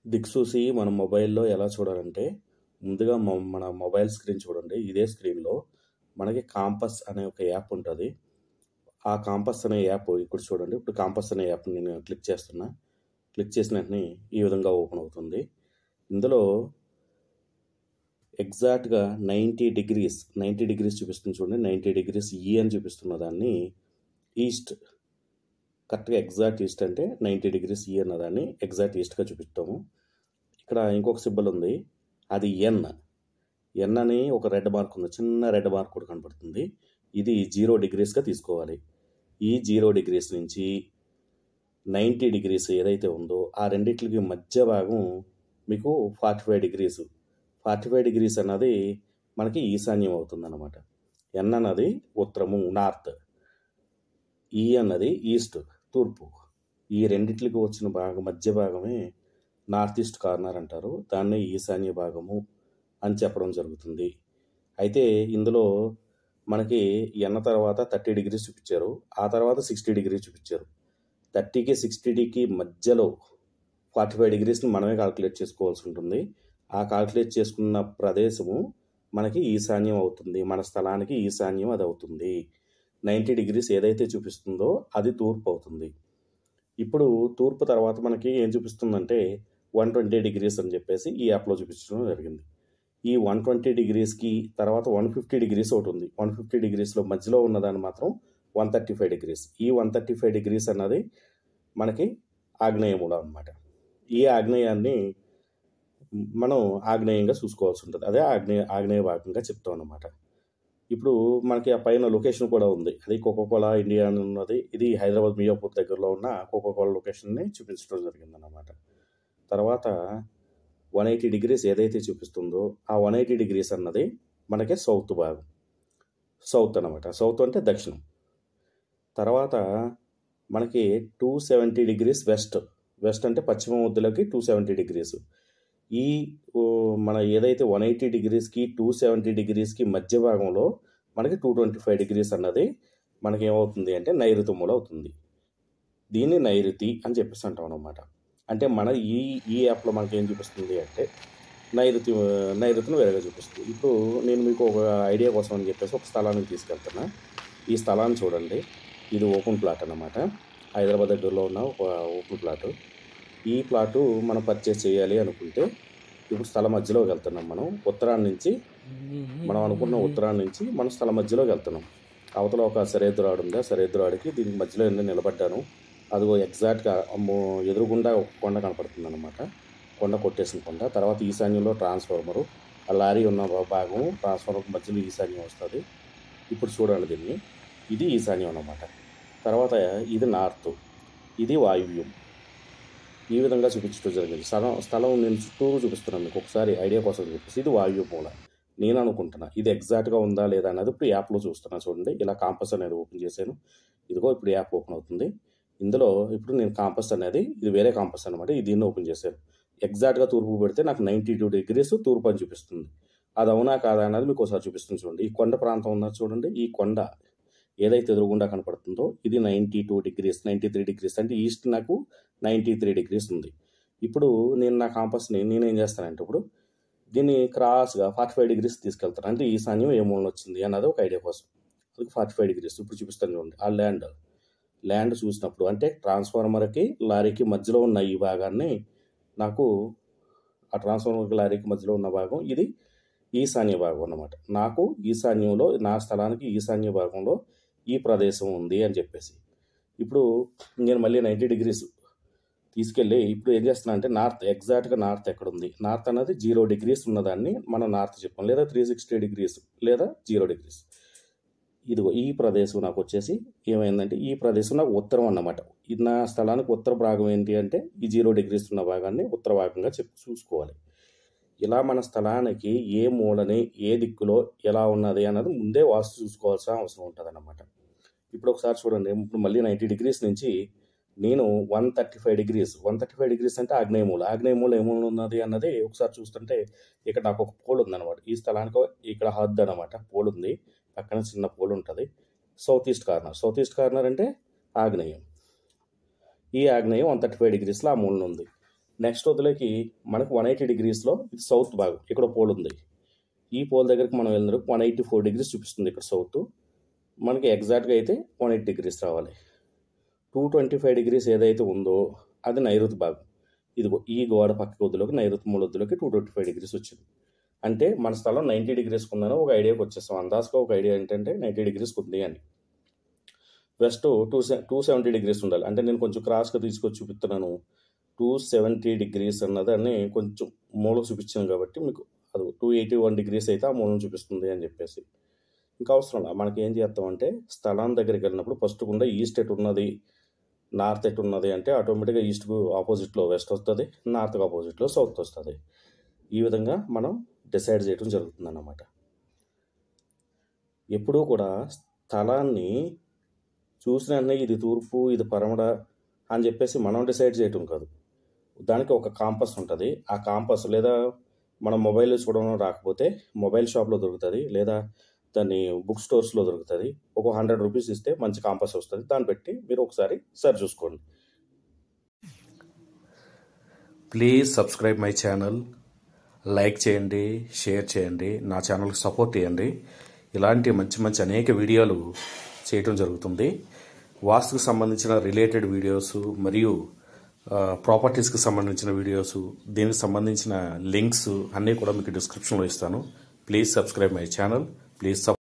దిక్సూచి మన మొబైల్లో ఎలా చూడాలంటే ముందుగా మ- మన మొబైల్ స్క్రీన్ చూడండి ఇదే స్క్రీన్లో మనకి కాంపస్ అనే ఒక యాప్ ఉంటుంది ఆ కాంపస్ అనే యాప్ ఇప్పుడు చూడండి ఇప్పుడు కాంపస్ అనే యాప్ నేను క్లిక్ చేస్తున్నా క్లిక్ చేసిన వెంటనే ఈ విధంగా ఓపెన్ అవుతుంది ఇందులో ఎగ్జాక్ట్గా నైంటీ డిగ్రీస్ నైంటీ డిగ్రీస్ చూపిస్తుంది చూడండి నైంటీ డిగ్రీస్ ఈ అని చూపిస్తున్న దాన్ని ఈస్ట్ కరెక్ట్గా ఎగ్జాక్ట్ ఈస్ట్ అంటే నైంటీ డిగ్రీస్ ఈ అన్న దాన్ని ఎగ్జాక్ట్ ఈస్ట్గా చూపిస్తాము ఇక్కడ ఇంకొక సింబల్ ఉంది అది ఎన్ ఎన్ అని ఒక రెడ్ మార్క్ ఉంది చిన్న రెడ్ మార్క్ కూడా కనపడుతుంది ఇది జీరో డిగ్రీస్గా తీసుకోవాలి ఈ జీరో డిగ్రీస్ నుంచి నైంటీ డిగ్రీస్ ఏదైతే ఉందో ఆ రెండిట్లకి మధ్య భాగం మీకు forty five degrees forty five degrees అన్నది మనకి ఈశాన్యం అవుతుంది అనమాట ఎన్ అన్నది ఉత్తరము నార్త్ ఈ అన్నది ఈస్ట్ తూర్పు ఈ రెండిట్లకి వచ్చిన భాగం మధ్య భాగమే నార్త్ ఈస్ట్ కార్నర్ అంటారు దాన్నే ఈశాన్య భాగము అని చెప్పడం జరుగుతుంది అయితే ఇందులో మనకి ఎన్న తర్వాత థర్టీ డిగ్రీస్ చూపించారు ఆ తర్వాత సిక్స్టీ డిగ్రీ చూపించారు థర్టీకి సిక్స్టీకి మధ్యలో ఫార్టీ ఫైవ్ డిగ్రీస్ని మనమే కాల్కులేట్ చేసుకోవాల్సి ఉంటుంది ఆ కాల్కులేట్ చేసుకున్న ప్రదేశము మనకి ఈశాన్యం అవుతుంది మన స్థలానికి ఈశాన్యం అది అవుతుంది నైంటీ డిగ్రీస్ ఏదైతే చూపిస్తుందో అది తూర్పు అవుతుంది ఇప్పుడు తూర్పు తర్వాత మనకి ఏం చూపిస్తుందంటే వన్ ట్వంటీ డిగ్రీస్ అని చెప్పేసి ఈ యాప్లో చూపించడం జరిగింది ఈ వన్ ట్వంటీ డిగ్రీస్కి తర్వాత వన్ ఫిఫ్టీ డిగ్రీస్ ఒకటి ఉంది వన్ ఫిఫ్టీ డిగ్రీస్లో మధ్యలో ఉన్నదాన్ని మాత్రం వన్ థర్టీ ఫైవ్ డిగ్రీస్ ఈ వన్ థర్టీ ఫైవ్ డిగ్రీస్ అన్నది మనకి ఆగ్నేయముడు అనమాట ఈ ఆగ్నేయాన్ని మనం ఆగ్నేయంగా చూసుకోవాల్సి ఉంటుంది అదే ఆగ్నేయ ఆగ్నేయ భాగంగా చెప్తాం అన్నమాట ఇప్పుడు మనకి ఆ పైన లొకేషన్ కూడా ఉంది అది కోకోకోలా ఇండియా అని ఉన్నది ఇది హైదరాబాద్ మియాపూర్ దగ్గరలో ఉన్న కోకోకోలా లొకేషన్ని చూపించడం జరిగిందన్నమాట తర్వాత వన్ ఎయిటీ డిగ్రీస్ ఏదైతే చూపిస్తుందో ఆ వన్ ఎయిటీ డిగ్రీస్ అన్నది మనకి సౌత్ భాగం సౌత్ అనమాట సౌత్ అంటే దక్షిణం తర్వాత మనకి two seventy degrees west west అంటే పశ్చిమ మధ్యలోకి టూ సెవెంటీ డిగ్రీస్ ఈ ఓ, మన ఏదైతే వన్ ఎయిటీ డిగ్రీస్కి టూ సెవెంటీ డిగ్రీస్కి మధ్య భాగంలో మనకి టూ ట్వంటీ ఫైవ్ డిగ్రీస్ అన్నది మనకి ఏమవుతుంది అంటే నైరుతి మూల అవుతుంది దీన్ని నైరుతి అని చెప్పేసి అంటాం అనమాట అంటే మన ఈ ఈ యాప్లో మనకి ఏం చూపిస్తుంది అంటే నైరుతి నైరుతిని వేరేగా చూపిస్తుంది ఇప్పుడు నేను మీకు ఒక ఐడియా కోసం అని చెప్పేసి ఒక స్థలానికి తీసుకెళ్తున్నా ఈ స్థలాన్ని చూడండి ఇది ఓపెన్ ప్లాట్ అన్నమాట హైదరాబాద్ దగ్గరలో ఉన్న ఒక ఓపెన్ ప్లాట్ ఈ ప్లాటు మనం పర్చేస్ చేయాలి అనుకుంటే ఇప్పుడు స్థల మధ్యలోకి వెళ్తున్నాం మనం ఉత్తరాన్ని నుంచి మనం అనుకున్న ఉత్తరాన్ని నుంచి మనం స్థల మధ్యలోకి వెళ్తున్నాం అవతల ఒక సరేద్దురాడు ఉంది ఆ సరేద్దురాడికి దీనికి మధ్యలో నేను నిలబడ్డాను అదిగో ఎగ్జాక్ట్గా అమ్మో ఎదురుగుండా ఒక కొండ కనపడుతుంది అనమాట కొండ కొట్టేసిన కొండ తర్వాత ఈశాన్యంలో ట్రాన్స్ఫార్మరు ఆ లారీ ఉన్న భాగం ట్రాన్స్ఫార్మర్ మధ్యలో ఈశాన్యం వస్తుంది ఇప్పుడు చూడండి దీన్ని ఇది ఈశాన్యం అన్నమాట తర్వాత ఇది నార్త్ ఇది వాయువ్యం ఈ విధంగా చూపించడం జరిగింది స్థలం స్థలం నేను చుట్టూరు చూపిస్తున్నాను మీకు ఒకసారి ఐడియా కోసం చెప్పేసి ఇది వాయువ్య మూల నేను అనుకుంటున్నా ఇది ఎగ్జాక్ట్గా ఉందా లేదా అన్నది ఇప్పుడు యాప్లో చూస్తున్నా చూడండి ఇలా కాంపస్ అనేది ఓపెన్ చేశాను ఇదిగో ఇప్పుడు యాప్ ఓపెన్ అవుతుంది ఇందులో ఇప్పుడు నేను కాంపస్ అనేది ఇది వేరే కాంపస్ అనమాట ఇది దీన్ని ఓపెన్ చేశాను ఎగ్జాక్ట్గా తూర్పు పెడితే నాకు నైంటీ టూ డిగ్రీస్ తూర్పు అని చూపిస్తుంది అది అవునా కాదా అన్నది మీకు ఒకసారి చూపిస్తుంది చూడండి ఈ కొండ ప్రాంతం ఉన్నది చూడండి ఈ కొండ ఏదైతే ఎదురుగుండా కనపడుతుందో ఇది ninety two degrees ninety three degrees అంటే ఈస్ట్ నాకు నైంటీ త్రీ డిగ్రీస్ ఉంది ఇప్పుడు నేను నా కాంపస్ని నేనేం చేస్తానంటే ఇప్పుడు దీన్ని క్రాస్గా ఫార్టీ ఫైవ్ డిగ్రీస్ తీసుకెళ్తాను అంటే ఈశాన్యం ఏ మూలన వచ్చింది అన్నది ఒక ఐడియా కోసం అది ఫార్టీ ఫైవ్ డిగ్రీస్ ఇప్పుడు చూపిస్తాను చూడండి ఆ ల్యాండ్ ల్యాండ్ చూసినప్పుడు అంటే ట్రాన్స్ఫార్మర్కి లారీకి మధ్యలో ఉన్న ఈ భాగాన్ని నాకు ఆ ట్రాన్స్ఫార్మర్కి లారీకి మధ్యలో ఉన్న భాగం ఇది ఈశాన్య భాగం అన్నమాట నాకు ఈశాన్యంలో నా స్థలానికి ఈశాన్య భాగంలో ఈ ప్రదేశం ఉంది అని చెప్పేసి ఇప్పుడు నేను మళ్ళీ నైంటీ డిగ్రీస్ తీసుకెళ్ళి ఇప్పుడు ఏం చేస్తున్నా అంటే నార్త్ ఎగ్జాక్ట్గా నార్త్ ఎక్కడ ఉంది నార్త్ అనేది జీరో డిగ్రీస్ ఉన్నదాన్ని మనం నార్త్ చెప్పాం లేదా త్రీ సిక్స్టీ డిగ్రీస్ లేదా జీరో డిగ్రీస్ ఇదిగో ఈ ప్రదేశం నాకు వచ్చేసి ఏమైందంటే ఈ ప్రదేశం నాకు ఉత్తరం అన్నమాట ఇది నా స్థలానికి ఉత్తర భాగం ఏంటి అంటే ఈ జీరో డిగ్రీస్ ఉన్న భాగాన్ని ఉత్తర భాగంగా చెప్పి చూసుకోవాలి ఇలా మన స్థలానికి ఏ మూలని ఏ దిక్కులో ఎలా ఉన్నది అన్నది ముందే వాస్తు చూసుకోవాల్సిన అవసరం ఉంటుంది అన్నమాట ఇప్పుడు ఒకసారి చూడండి ఇప్పుడు మళ్ళీ నైంటీ డిగ్రీస్ నుంచి నేను one thirty five degrees one thirty five degrees అంటే ఆగ్నేయ మూల ఆగ్నేయ మూల ఏమూల ఉన్నది అన్నది ఒకసారి చూస్తుంటే ఇక్కడ నాకు ఒక పోల్ ఉందన్నమాట ఈ స్థలానికి ఇక్కడ హద్దు అనమాట పోల్ ఉంది పక్కన చిన్న పోల్ ఉంటుంది south east corner south east corner అంటే ఆగ్నేయం ఈ ఆగ్నేయం వన్ థర్టీ ఫైవ్ డిగ్రీస్లో ఆ మూలన ఉంది నెక్స్ట్ వదిలేకి మనకు వన్ ఎయిటీ డిగ్రీస్లో ఇది సౌత్ భాగం ఇక్కడ పోల్ ఉంది ఈ పోల్ దగ్గరికి మనం వెళ్ళినప్పుడు వన్ ఎయిటీ ఫోర్ డిగ్రీస్ చూపిస్తుంది ఇక్కడ సౌత్ మనకి ఎగ్జాక్ట్గా అయితే వన్ ఎయిటీ డిగ్రీస్ రావాలి టూ ట్వంటీ ఫైవ్ డిగ్రీస్ ఏదైతే ఉందో అది నైరుతి భాగం ఇదిగో ఈ గోడ పక్క వద్దులోకి నైరుతి మూడు వద్దులోకి టూ ట్వంటీ ఫైవ్ డిగ్రీస్ వచ్చింది అంటే మన స్థలం నైంటీ డిగ్రీస్కి ఉందని ఒక ఐడియాకి వచ్చేస్తాం అందాజుగా ఒక ఐడియా ఏంటంటే నైంటీ డిగ్రీస్కి ఉంది అని వెస్ట్ టూ సె టూ సెవెంటీ డిగ్రీస్ ఉండాలి అంటే నేను కొంచెం క్రాస్గా తీసుకొచ్చి చూపిస్తున్నాను టూ సెవెంటీ డిగ్రీస్ అన్నది అని కొంచెం మూలకు చూపించాను కాబట్టి మీకు అది టూ ఎయిటీ వన్ డిగ్రీస్ అయితే ఆ మూలం చూపిస్తుంది అని చెప్పేసి ఇంకా అవసరం లేదు మనకి ఏం చేస్తామంటే స్థలం దగ్గరికి వెళ్ళినప్పుడు ఫస్ట్ గుండా ఈస్ట్ ఎటు ఉన్నది నార్త్ ఎటు ఉన్నది అంటే ఆటోమేటిక్గా ఈస్ట్కు ఆపోజిట్లో వెస్ట్ వస్తుంది నార్త్కి ఆపోజిట్లో సౌత్ వస్తుంది ఈ విధంగా మనం డిసైడ్ చేయడం జరుగుతుంది అన్నమాట ఎప్పుడూ కూడా స్థలాన్ని చూసిన వెంటనే ఇది తూర్పు ఇది పరమడ అని చెప్పేసి మనం డిసైడ్ చేయటం కాదు దానికి ఒక కాంపస్ ఉంటుంది ఆ కాంపస్ లేదా మనం మొబైల్ చూడడం రాకపోతే మొబైల్ షాప్లో దొరుకుతుంది లేదా దాన్ని బుక్ స్టోర్స్లో దొరుకుతుంది ఒక హండ్రెడ్ రూపీస్ ఇస్తే మంచి కాంపస్ వస్తుంది దాన్ని పెట్టి మీరు ఒకసారి సరి చూసుకోండి please subscribe my channel like చేయండి షేర్ చేయండి నా ఛానల్కి సపోర్ట్ చేయండి ఇలాంటి మంచి మంచి అనేక వీడియోలు చేయటం జరుగుతుంది వాస్తుకు సంబంధించిన రిలేటెడ్ వీడియోస్ మరియు ప్రాపర్టీస్కి సంబంధించిన వీడియోస్ దీనికి సంబంధించిన లింక్స్ అన్నీ కూడా మీకు డిస్క్రిప్షన్లో ఇస్తాను please subscribe my channel please